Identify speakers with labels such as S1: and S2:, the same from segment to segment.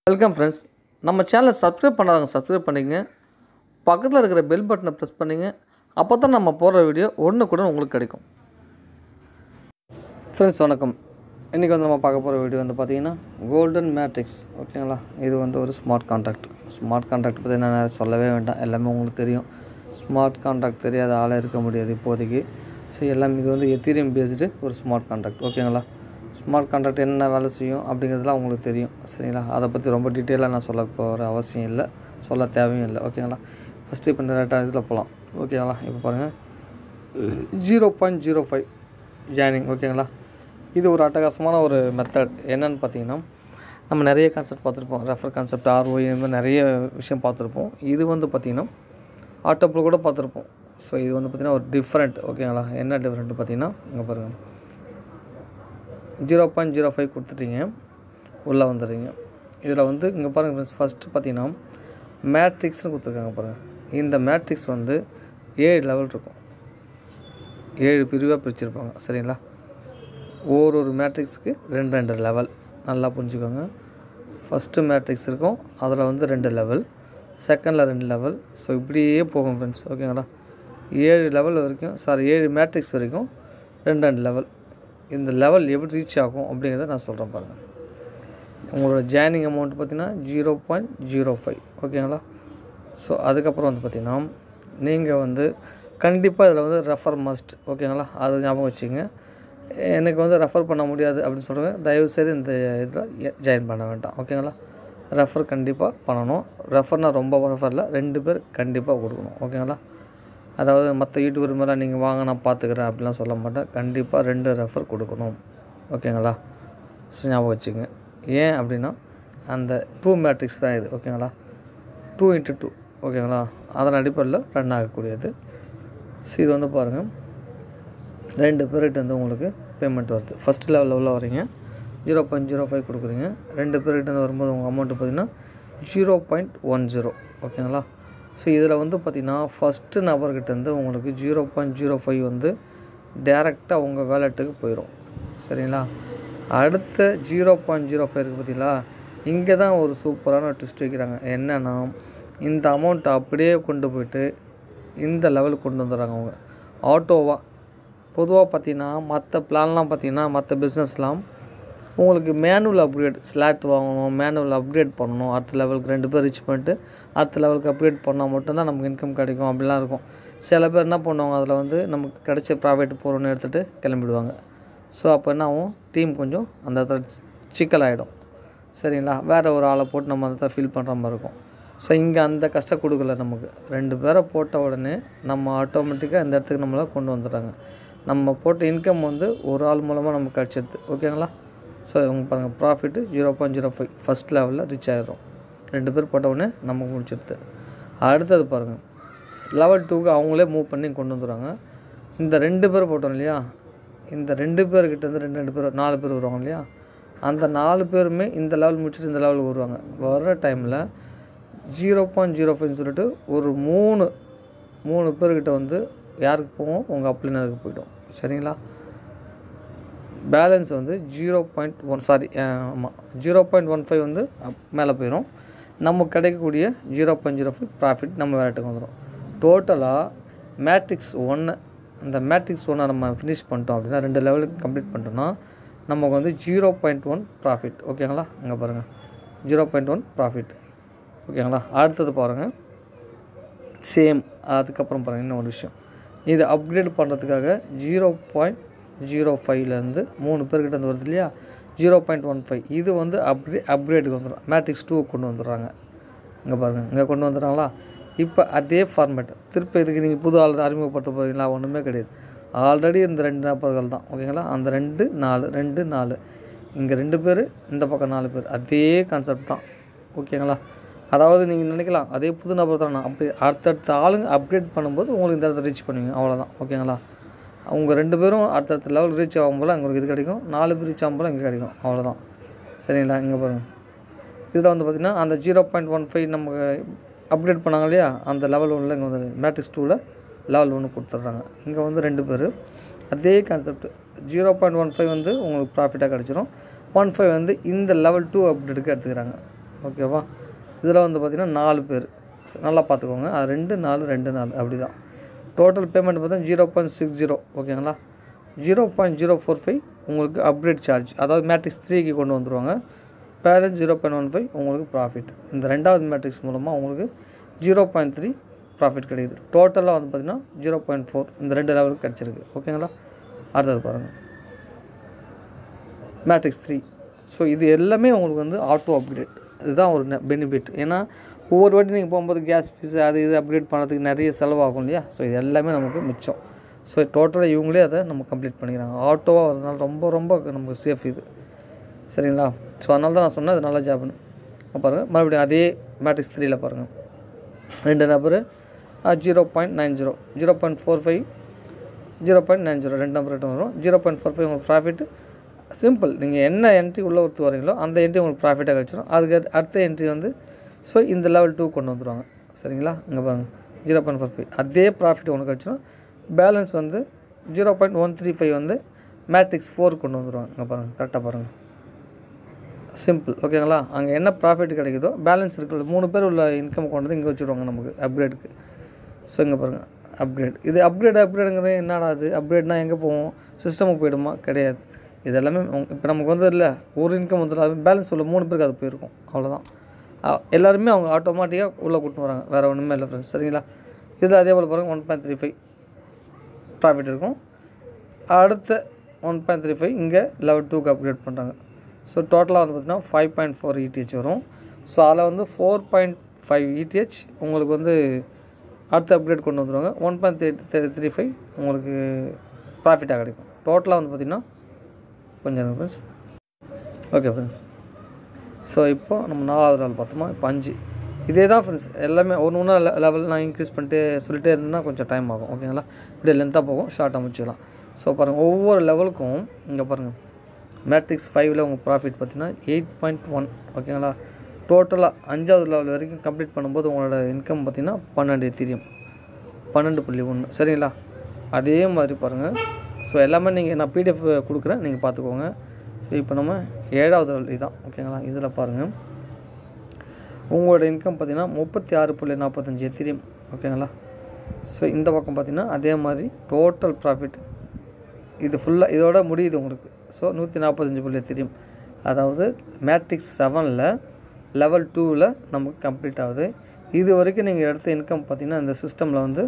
S1: welcome friends நம்ம சேனலை subscribe பண்ணாதவங்க சப்ஸ்கிரைப் பண்ணிக்கங்க பக்கத்தில் இருக்கிற பெல் பட்டனை ப்ரெஸ் பண்ணிங்க அப்போ தான் நம்ம போடுற வீடியோ ஒன்று கூட உங்களுக்கு கிடைக்கும் ஃப்ரெண்ட்ஸ் வணக்கம் இன்றைக்கி வந்து நம்ம பார்க்க போகிற வீடியோ வந்து பார்த்தீங்கன்னா கோல்டன் மேட்ரிக்ஸ் ஓகேங்களா இது வந்து ஒரு ஸ்மார்ட் கான்ட்ராக்ட் ஸ்மார்ட் கான்ட்ராக்ட் பற்றி நான் சொல்லவே வேண்டாம் எல்லாமே உங்களுக்கு தெரியும் ஸ்மார்ட் கான்ட்ராக்ட் தெரியாத ஆளே இருக்க முடியாது இப்போதைக்கு ஸோ எல்லாம் இது வந்து எத்தீரியம் பேஸ்டு ஒரு ஸ்மார்ட் கான்ட்ராக்ட் ஓகேங்களா ஸ்மார்ட் கான்ட்ராக்ட் என்ன வேலை செய்யும் அப்படிங்கிறதுலாம் உங்களுக்கு தெரியும் சரிங்களா அதை பற்றி ரொம்ப டீட்டெயிலாக நான் சொல்ல போகிற அவசியம் இல்லை சொல்ல தேவையும் இல்லை ஓகேங்களா ஃபஸ்ட்டு இப்போ டேரெக்டாக இதில் போகலாம் ஓகேங்களா இப்போ பாருங்கள் zero point zero five joining ஓகேங்களா இது ஒரு அட்டகாசமான ஒரு மெத்தட் என்னன்னு பார்த்தீங்கன்னா நம்ம நிறைய கான்செப்ட் பார்த்துருப்போம் ரெஃபர் கான்செப்ட் ஆர்ஓஇ இந்த மாதிரி நிறைய விஷயம் பார்த்துருப்போம் இது வந்து பார்த்திங்கன்னா ஆட்டோப்பில் கூட பார்த்துருப்போம் ஸோ இது வந்து பார்த்திங்கன்னா ஒரு டிஃப்ரெண்ட் ஓகேங்களா என்ன டிஃப்ரெண்ட்டு பார்த்தீங்கன்னா இங்கே பாருங்கள் ஜீரோ பாயிண்ட் ஜீரோ ஃபைவ் கொடுத்துட்டீங்க உள்ளே வந்துடுறீங்க இதில் வந்து இங்கே பாருங்கள் ஃப்ரெண்ட்ஸ் ஃபஸ்ட்டு பார்த்தீங்கன்னா மேட்ரிக்ஸ்னு கொடுத்துருக்காங்க பாருங்கள் இந்த மேட்ரிக்ஸ் வந்து ஏழு லெவல் இருக்கும் ஏழு பிரிவாக பிரிச்சிருப்பாங்க சரிங்களா ஒரு ஒரு மேட்ரிக்ஸுக்கு ரெண்டு ரெண்டு லெவல் நல்லா புரிஞ்சுக்கோங்க ஃபஸ்ட்டு மேட்ரிக்ஸ் இருக்கும் அதில் வந்து ரெண்டு லெவல் செகண்டில் ரெண்டு லெவல் ஸோ இப்படியே போகும் ஃப்ரெண்ட்ஸ் ஓகேங்களா ஏழு லெவல் வரைக்கும் சாரி ஏழு மேட்ரிக்ஸ் வரைக்கும் ரெண்டு ரெண்டு லெவல் இந்த லெவல் எப்படி ரீச் ஆகும் அப்படிங்கிறத நான் சொல்கிறேன் பாருங்கள் உங்களோட ஜாயினிங் அமௌண்ட் பார்த்தீங்கன்னா ஜீரோ பாயிண்ட் ஜீரோ ஃபைவ் ஓகேங்களா ஸோ அதுக்கப்புறம் வந்து பார்த்திங்கன்னா நீங்கள் வந்து கண்டிப்பாக இதில் வந்து ரெஃபர் மஸ்ட் ஓகேங்களா அது ஞாபகம் வச்சுங்க எனக்கு வந்து ரெஃபர் பண்ண முடியாது அப்படின்னு சொல்கிறேன் தயவுசெய்து இந்த இதில் ஜாயின் பண்ண வேண்டாம் ஓகேங்களா ரெஃபர் கண்டிப்பாக பண்ணணும் ரெஃபர்னால் ரொம்ப ரெஃபரில் ரெண்டு பேர் கண்டிப்பாக கொடுக்கணும் ஓகேங்களா அதாவது மற்ற யூடியூபர் மேலே நீங்கள் வாங்க நான் பார்த்துக்கிறேன் அப்படிலாம் சொல்ல மாட்டேன் கண்டிப்பாக ரெண்டு ரெஃபர் கொடுக்கணும் ஓகேங்களா ஸோ ஞாபகம் வச்சுங்க ஏன் அப்படின்னா அந்த டூ மேட்ரிக்ஸ் தான் இது ஓகேங்களா டூ இன்ட்டு டூ ஓகேங்களா அதன் அடிப்படையில் ரன் ஆகக்கூடியது ஸோ இது வந்து பாருங்கள் ரெண்டு பேர்கிட்ட வந்து உங்களுக்கு பேமெண்ட் வருது ஃபஸ்ட் லெவலில் உள்ள வரீங்க ஜீரோ பாயிண்ட் ஜீரோ ஃபைவ் கொடுக்குறீங்க ரெண்டு பேர்கிட்ட இருந்து வரும்போது உங்கள் அமௌண்ட்டு பார்த்தீங்கன்னா ஜீரோ பாயிண்ட் ஒன் ஜீரோ ஓகேங்களா ஸோ இதில் வந்து பார்த்திங்கன்னா ஃபஸ்ட்டு நபர்கிட்டேருந்து உங்களுக்கு ஜீரோ பாயிண்ட் ஜீரோ ஃபைவ் வந்து டேரெக்டாக உங்கள் வேலெட்டுக்கு போயிடும் சரிங்களா அடுத்த ஜீரோ பாயிண்ட் ஜீரோ ஃபைவ் இருக்குது பார்த்தீங்களா இங்கே தான் ஒரு சூப்பரான ட்விஸ்ட் வைக்கிறாங்க என்னென்னா இந்த அமௌண்ட்டை அப்படியே கொண்டு போயிட்டு இந்த லெவலுக்கு கொண்டு வந்துடுறாங்க அவங்க ஆட்டோவாக பொதுவாக பார்த்தீங்கன்னா மற்ற பிளான்லாம் பார்த்தீங்கன்னா மற்ற பிஸ்னஸ்லாம் உங்களுக்கு மேனுவல் அப்கிரேட் ஸ்லாட் வாங்கணும் மேனுவல் அப்கிரேட் பண்ணணும் அடுத்த லெவலுக்கு ரெண்டு பேர் ரீச் பண்ணிட்டு அடுத்த லெவலுக்கு அப்கிரேட் பண்ணால் மட்டும்தான் நமக்கு இன்கம் கிடைக்கும் அப்படிலாம் இருக்கும் சில பேர் என்ன பண்ணுவாங்க அதில் வந்து நமக்கு கிடைச்ச ப்ராஃபிட் போகிறோன்னு எடுத்துகிட்டு கிளம்பிடுவாங்க ஸோ அப்போ என்ன ஆகும் டீம் கொஞ்சம் அந்த இடத்துல சிக்கல் ஆகிடும் சரிங்களா வேறு ஒரு ஆளை போட்டு நம்ம அந்த இடத்துல ஃபீல் பண்ணுற மாதிரி இருக்கும் ஸோ இங்கே அந்த கஷ்டம் கொடுக்கல நமக்கு ரெண்டு பேரை போட்ட உடனே நம்ம ஆட்டோமேட்டிக்காக இந்த இடத்துக்கு நம்மளை கொண்டு வந்துடுறாங்க நம்ம போட்ட இன்கம் வந்து ஒரு ஆள் மூலமாக நமக்கு கிடச்சிடுது ஓகேங்களா ஸோ இவங்க பாருங்கள் profit zero point zero five first லெவலில் ரீச் ஆகிடும் ரெண்டு பேர் போட்ட உடனே நமக்கு முடிச்சிடுது அடுத்தது பாருங்கள் லெவல் டூக்கு அவங்களே மூவ் பண்ணி கொண்டு வந்துடுறாங்க இந்த ரெண்டு பேர் போட்டோம் இல்லையா இந்த ரெண்டு பேர்கிட்ட இருந்து ரெண்டு ரெண்டு பேர் நாலு பேர் வருவாங்க இல்லையா அந்த நாலு பேருமே இந்த லெவல் முடிச்சுட்டு இந்த லெவலுக்கு வருவாங்க வர்ற டைமில் ஜீரோ பாயிண்ட் ஜீரோ ஃபைவ்னு சொல்லிட்டு ஒரு மூணு மூணு பேர்கிட்ட வந்து யாருக்கு போவோம் உங்கள் அப்ளினருக்கு போய்டும் சரிங்களா பேலன்ஸ் வந்து ஜீரோ பாயிண்ட் ஒன் சாரி ஆமாம் ஜீரோ பாயிண்ட் ஒன் ஃபைவ் வந்து மேலே போயிடும் நமக்கு கிடைக்கக்கூடிய zero point zero five profit நம்ம வேலைட்டுக்கு வந்துடும் டோட்டலாக மேட்ரிக்ஸ் ஒன்று இந்த மேட்ரிக்ஸ் ஒன்றை நம்ம ஃபினிஷ் பண்ணிட்டோம் அப்படின்னா ரெண்டு லெவலுக்கு கம்ப்ளீட் பண்ணிட்டோம்னா நமக்கு வந்து ஜீரோ பாயிண்ட் ஒன் ப்ராஃபிட் ஓகேங்களா இங்கே பாருங்கள் ஜீரோ பாயிண்ட் ஒன் ப்ராஃபிட் ஓகேங்களா அடுத்தது பாருங்கள் சேம் அதுக்கப்புறம் பாருங்கள் இன்னும் ஒரு விஷயம் இது அப்கிரேட் பண்ணுறதுக்காக ஜீரோ பாயிண்ட் ஜீரோ ஃபைவ்லேருந்து மூணு பேர்கிட்ட வந்து வருது இல்லையா ஜீரோ பாயிண்ட் ஒன் ஃபைவ் இது வந்து அப்கிரே அப்கிரேடுக்கு வந்துடும் மேட்ரிக்ஸ் டூ கொண்டு வந்துடுறாங்க இங்கே பாருங்கள் இங்கே கொண்டு வந்துடுறாங்களா இப்போ அதே ஃபார்மேட் திருப்பி இதுக்கு நீங்கள் புது ஆள் அறிமுகப்படுத்த போகிறீங்களா ஒன்றுமே கிடையாது ஆல்ரெடி இந்த ரெண்டு நபர்கள் தான் ஓகேங்களா அந்த ரெண்டு நாலு ரெண்டு நாலு இங்கே ரெண்டு பேர் இந்த பக்கம் நாலு பேர் அதே கான்செப்ட் தான் ஓகேங்களா அதாவது நீங்கள் நினைக்கலாம் அதே புது நபர் தான் நான் அப்படி அடுத்தடுத்த ஆளுங்க அப்கிரேட் பண்ணும்போது உங்களுக்கு இந்த இடத்த ரீச் பண்ணுவீங்க அவ்வளோதான் ஓகேங்களா அவங்க ரெண்டு பேரும் அடுத்தடுத்த லெவல் ரீச் ஆகும்போது உங்களுக்கு இது கிடைக்கும் நாலு பேர் ரீச் ஆகும்போது இங்கே கிடைக்கும் அவ்வளோதான் சரிங்களா இங்கே பாருங்கள் இதில் வந்து பார்த்திங்கன்னா அந்த ஜீரோ பாயிண்ட் ஒன் ஃபைவ் நமக்கு அப்டேட் பண்ணாங்க இல்லையா அந்த லெவல் ஒன்றில் இங்கே வந்து மேட்ரிக்ஸ் டூவில் லெவல் ஒன்று கொடுத்துட்றாங்க இங்கே வந்து ரெண்டு பேர் அதே concept zero point one five வந்து உங்களுக்கு ப்ராஃபிட்டாக கிடச்சிரும் ஒன் ஃபைவ் வந்து இந்த லெவல் டூ அப்டேட்டுக்கு எடுத்துக்கிறாங்க ஓகேவா இதில் வந்து பார்த்திங்கன்னா நாலு பேர் நல்லா பார்த்துக்கோங்க அது ரெண்டு நாலு ரெண்டு நாலு அப்படி தான் டோட்டல் பேமெண்ட் பார்த்தா ஜீரோ பாயிண்ட் சிக்ஸ் ஜீரோ ஓகேங்களா zero point zero four five உங்களுக்கு அப்கிரேட் சார்ஜ் அதாவது மேட்ரிக்ஸ் த்ரீக்கு கொண்டு வந்துருவாங்க balance zero point one five உங்களுக்கு ப்ராஃபிட் இந்த ரெண்டாவது மேட்ரிக்ஸ் மூலமாக உங்களுக்கு ஜீரோ பாயிண்ட் த்ரீ ப்ராஃபிட் கிடைக்குது டோட்டலாக வந்து பார்த்திங்கன்னா ஜீரோ பாயிண்ட் ஃபோர் இந்த ரெண்டு லெவலுக்கு கிடச்சிருக்கு ஓகேங்களா அடுத்தது பாருங்கள் மேட்ரிக்ஸ் த்ரீ ஸோ இது எல்லாமே உங்களுக்கு வந்து ஆட்டோ அப்கிரேட் இதுதான் ஒரு பெனிஃபிட் ஏன்னா ஒவ்வொரு வாட்டி நீங்கள் போகும்போது கேஸ் ஃபீஸ் அது இது அப்கிரேட் பண்ணுறதுக்கு நிறைய செலவாகும் இல்லையா ஸோ இது எல்லாமே நமக்கு மிச்சம் ஸோ டோட்டலாக இவங்களே அதை நம்ம கம்ப்ளீட் பண்ணிக்கிறாங்க ஆட்டோவாக வரதுனால ரொம்ப ரொம்ப நமக்கு சேஃப் இது சரிங்களா ஸோ அதனால தான் நான் சொன்னேன் அது நல்ல ஜாப்னு பாருங்கள் மறுபடியும் அதே மேட்ரிக்ஸ் த்ரீயில் பாருங்கள் ரெண்டு number zero point nine zero zero point four five zero point nine zero ரெண்டு நம்பர் ரிட்டன் வரும் ஜீரோ பாயிண்ட் ஃபோர் ஃபைவ் உங்களுக்கு ப்ராஃபிட் சிம்பிள் நீங்கள் என்ன என்ட்ரி உள்ளே ஒருத்து வரீங்களோ அந்த என்ட்ரி உங்களுக்கு ப்ராஃபிட்டாக கிடச்சிரும் அதுக்கு அடுத்த- அடுத்த என்ட்ரி வந்து ஸோ இந்த லெவல் டூ கொண்டு வந்துடுவாங்க சரிங்களா இங்கே பாருங்கள் ஜீரோ பாயிண்ட் ஃபோர் ஃபைவ் அதே ப்ராஃபிட் உனக்கு கிடச்சிரும் பேலன்ஸ் வந்து zero point one three five வந்து மேட்ரிக்ஸ் ஃபோர் கொண்டு வந்துடுவாங்க இங்கே பாருங்கள் கரெக்டாக பாருங்கள் சிம்பிள் ஓகேங்களா அங்கே என்ன ப்ராஃபிட் கிடைக்குதோ பேலன்ஸ் இருக்கிற மூணு பேர் உள்ள இன்கம் கொண்டு வந்து இங்கே வச்சுருவாங்க நமக்கு அப்கிரேடுக்கு ஸோ இங்கே பாருங்கள் அப்கிரேட் இது அப்கிரேட் அப்கிரேடுங்கிறது என்னடா அது அப்கிரேட்னா எங்கே போவோம் சிஸ்டமுக்கு போயிடுமா கிடையாது இது எல்லாமே இப்போ நமக்கு வந்து இல்லை ஒரு இன்கம் வந்துடும் அது பேலன்ஸ் உள்ள மூணு பேருக்கு அது போயிருக்கும் அவ்வளோதான் அ- எல்லாருமே அவங்க ஆட்டோமேட்டிக்காக உள்ளே கூட்டின்னு வராங்க வேறு ஒன்றுமே இல்லை ஃப்ரெண்ட்ஸ் சரிங்களா இதில் அதே போல் பாருங்கள் one point three five profit இருக்கும் அடுத்த ஒன் பாயிண்ட் த்ரீ ஃபைவ் இங்கே லெவல் டூக்கு அப்கிரேட் பண்ணுறாங்க ஸோ டோட்டலாக வந்து பார்த்தீங்கன்னா ஃபைவ் பாயிண்ட் ஃபோர் இடிஹெச் வரும் ஸோ அதில் வந்து ஃபோர் பாயிண்ட் ஃபைவ் இடிஹெச் உங்களுக்கு வந்து அடுத்த அப்கிரேட் கொண்டு வந்துடுவாங்க one point three three five உங்களுக்கு ப்ராஃபிட்டாக கிடைக்கும் டோட்டலாக வந்து பார்த்திங்கன்னா கொஞ்சம் ஃப்ரெண்ட்ஸ் ஓகே ஃப்ரெண்ட்ஸ் ஸோ இப்போ நம்ம நாலாவது நாள் பார்த்தோமா இப்போ அஞ்சு இதே தான் ஃப்ரெண்ட்ஸ் எல்லாமே ஒன்று ஒன்றா லெவல் நான் இன்க்ரீஸ் பண்ணிட்டு சொல்லிட்டே இருந்தேன்னா கொஞ்சம் டைம் ஆகும் ஓகேங்களா இப்படியே லென்த்தாக போகும் ஷார்ட்டாக முடிச்சுக்கலாம் ஸோ பாருங்கள் ஒவ்வொரு லெவலுக்கும் இங்கே பாருங்கள் மேட்ரிக்ஸ் ஃபைவ்ல உங்கள் ப்ராஃபிட் பார்த்தீங்கன்னா எயிட் பாயிண்ட் ஒன் ஓகேங்களா டோட்டலாக அஞ்சாவது லெவல் வரைக்கும் கம்ப்ளீட் பண்ணும்போது உங்களோட இன்கம் பார்த்தீங்கன்னா பன்னெண்டு எத்திரியம் பன்னெண்டு புள்ளி ஒன்று சரிங்களா அதே மாதிரி பாருங்கள் ஸோ எல்லாமே நீங்கள் நான் பிடிஎஃப் கொடுக்குறேன் நீங்கள் பார்த்துக்கோங்க ஸோ இப்போ நம்ம ஏழாவது level இதுதான் ஓகேங்களா இதில் பாருங்கள் உங்களோட இன்கம் பார்த்தீங்கன்னா முப்பத்தி ஆறு புள்ளி நாற்பத்தஞ்சு எத்திரியம் ஓகேங்களா ஸோ இந்த பக்கம் பார்த்தீங்கன்னா அதே மாதிரி டோட்டல் ப்ராஃபிட் இது ஃபுல்லாக இதோட முடியுது உங்களுக்கு ஸோ நூற்றி நாற்பத்தஞ்சு புள்ளி எத்திரியம் அதாவது மேட்ரிக்ஸ் செவனில் லெவல் டூவில் நமக்கு கம்ப்ளீட் ஆகுது இது வரைக்கும் நீங்கள் எடுத்த இன்கம் பார்த்தீங்கன்னா இந்த சிஸ்டமில் வந்து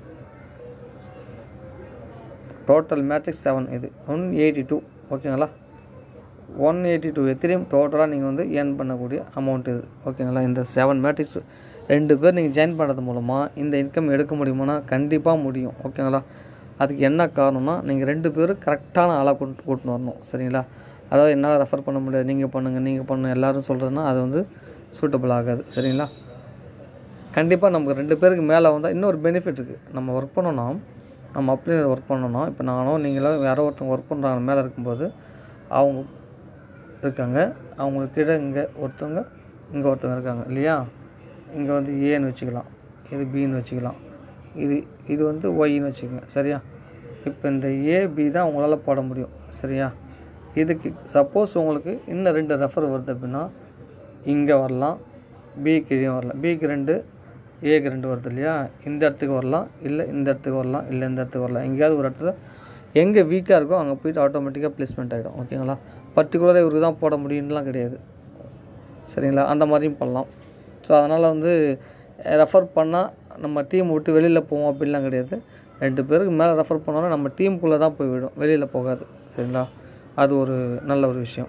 S1: டோட்டல் மேட்ரிக்ஸ் செவன் இது ஒன் எயிட்டி டூ ஓகேங்களா ஒன் எயிட்டி டூ எத்திரியும் டோட்டலாக நீங்கள் வந்து ஏர்ன் பண்ணக்கூடிய அமௌண்ட் இது ஓகேங்களா இந்த செவன் மேட்ரிக்ஸ் ரெண்டு பேர் நீங்கள் ஜாயின் பண்ணுறது மூலமாக இந்த இன்கம் எடுக்க முடியுமானா கண்டிப்பாக முடியும் ஓகேங்களா அதுக்கு என்ன காரணம்னா நீங்கள் ரெண்டு பேரும் கரெக்டான ஆளாக கொண்டு கூட்டின்னு வரணும் சரிங்களா அதாவது என்னால் ரெஃபர் பண்ண முடியாது நீங்கள் பண்ணுங்கள் நீங்கள் பண்ணுங்க எல்லாரும் சொல்கிறதுனா அது வந்து சூட்டபிள் ஆகாது சரிங்களா கண்டிப்பாக நமக்கு ரெண்டு பேருக்கு மேலே வந்தால் இன்னொரு பெனிஃபிட் இருக்குது நம்ம ஒர்க் பண்ணோன்னா நம்ம அப்படியே ஒர்க் பண்ணோன்னா இப்போ நானோ நீங்களோ யாரோ ஒருத்தவங்க ஒர்க் பண்ணுறாங்க மேலே இருக்கும்போது அவங்க இருக்காங்க அவங்களுக்கு கீழே இங்கே ஒருத்தவங்க இங்கே ஒருத்தவங்க இருக்காங்க இல்லையா இங்கே வந்து ஏன்னு வச்சுக்கலாம் இது பின்னு வச்சுக்கலாம் இது இது வந்து ஒய்ன்னு வச்சுக்கோங்க சரியா இப்போ இந்த ஏ பி தான் உங்களால் போட முடியும் சரியா இதுக்கு சப்போஸ் உங்களுக்கு இன்னும் ரெண்டு ரெஃபர் வருது அப்படின்னா இங்கே வரலாம் பிக்கு கீழே வரலாம் பிக்கு ரெண்டு ஏக்கு ரெண்டு வருது இல்லையா இந்த இடத்துக்கு வரலாம் இல்லை இந்த இடத்துக்கு வரலாம் இல்லை இந்த இடத்துக்கு வரலாம் எங்கேயாவது ஒரு இடத்துல எங்கே வீக்காக இருக்கோ அங்கே போயிட்டு ஆட்டோமேட்டிக்காக ப்ளேஸ்மெண்ட் ஆகிடும் ஓகேங்களா பர்டிகுலராக இவருக்கு தான் போட முடியும்லாம் கிடையாது சரிங்களா அந்த மாதிரியும் பண்ணலாம் ஸோ அதனால் வந்து ரெஃபர் பண்ணால் நம்ம டீம் விட்டு வெளியில் போவோம் அப்படிலாம் கிடையாது ரெண்டு பேருக்கு மேலே ரெஃபர் பண்ணாலும் நம்ம டீமுக்குள்ளே தான் போய் விடும் வெளியில் போகாது சரிங்களா அது ஒரு நல்ல ஒரு விஷயம்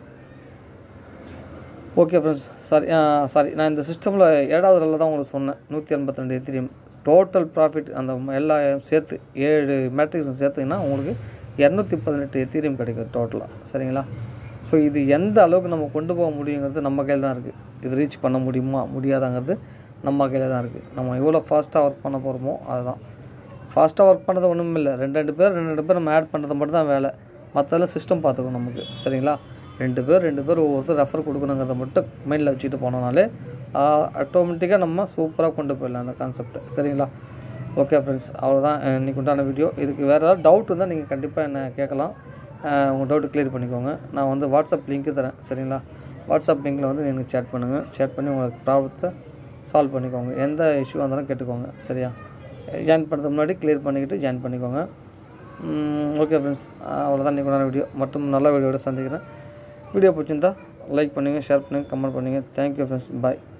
S1: ஓகே ஃப்ரெண்ட்ஸ் சாரி சாரி நான் இந்த சிஸ்டமில் ஏழாவது நாளில் தான் உங்களுக்கு சொன்னேன் நூற்றி எண்பத்தி ரெண்டு எத்திரியம் டோட்டல் ப்ராஃபிட் அந்த ம- எல்லா சேர்த்து ஏழு மேட்ரிக்ஸும் சேர்த்திங்கன்னா உங்களுக்கு இரநூத்தி பதினெட்டு எத்திரியம் கிடைக்கும் டோட்டலாக சரிங்களா ஸோ இது எந்த அளவுக்கு நம்ம கொண்டு போக முடியுங்கிறது நம்ம கையில் தான் இருக்குது இது ரீச் பண்ண முடியுமா முடியாதாங்கிறது நம்ம கையில் தான் இருக்குது நம்ம எவ்வளோ ஃபாஸ்ட்டாக ஒர்க் பண்ண போகிறோமோ அதுதான் ஃபாஸ்ட்டாக ஒர்க் பண்ணுறது ஒன்றும் இல்லை ரெண்டு ரெண்டு பேர் ரெண்டு ரெண்டு பேர் நம்ம ஆட் பண்ணுறது மட்டும் தான் வேலை மற்றெல்லாம் சிஸ்டம் பார்த்துக்கணும் நமக்கு சரிங்களா ரெண்டு பேர் ரெண்டு பேர் ஒவ்வொருத்தர் ரெஃபர் கொடுக்கணுங்கிறத மட்டும் மைண்டில் வச்சுட்டு போனோம்னாலே ஆட்டோமேட்டிக்காக நம்ம சூப்பராக கொண்டு போயிடலாம் அந்த கான்செப்ட் சரிங்களா ஓகே ஃப்ரெண்ட்ஸ் அவ்வளோதான் அஹ் இன்னைக்கு உண்டான வீடியோ இதுக்கு வேறு ஏதாவது டவுட் இருந்தால் நீங்கள் கண்டிப்பாக என்ன கேட்கலாம் அஹ் உங்கள் டவுட்டு க்ளியர் பண்ணிக்கோங்க நான் வந்து வாட்ஸ்அப் லிங்க்கு தரேன் சரிங்களா வாட்ஸ்அப் லிங்கில் வந்து எனக்கு சேட் பண்ணுங்கள் சேட் பண்ணி உங்களுக்கு ப்ராப்ளத்தை சால்வ் பண்ணிக்கோங்க எந்த இஷ்யூ வந்தாலும் கேட்டுக்கோங்க சரியா ஜாயின் பண்ணுறதுக்கு முன்னாடி க்ளியர் பண்ணிக்கிட்டு ஜாயின் பண்ணிக்கோங்க ஓகே ஃப்ரெண்ட்ஸ் அவ்வளோதான் இன்றைக்கு வீடியோ மற்றும் நல்ல வீடியோட சந்திக்கிறேன் வீடியோ பிடிச்சிருந்தா லைக் பண்ணுங்கள் ஷேர் பண்ணுங்கள் கமெண்ட் பண்ணுங்கள் தேங்க்யூ ஃப்ரெண்ட்ஸ் பாய்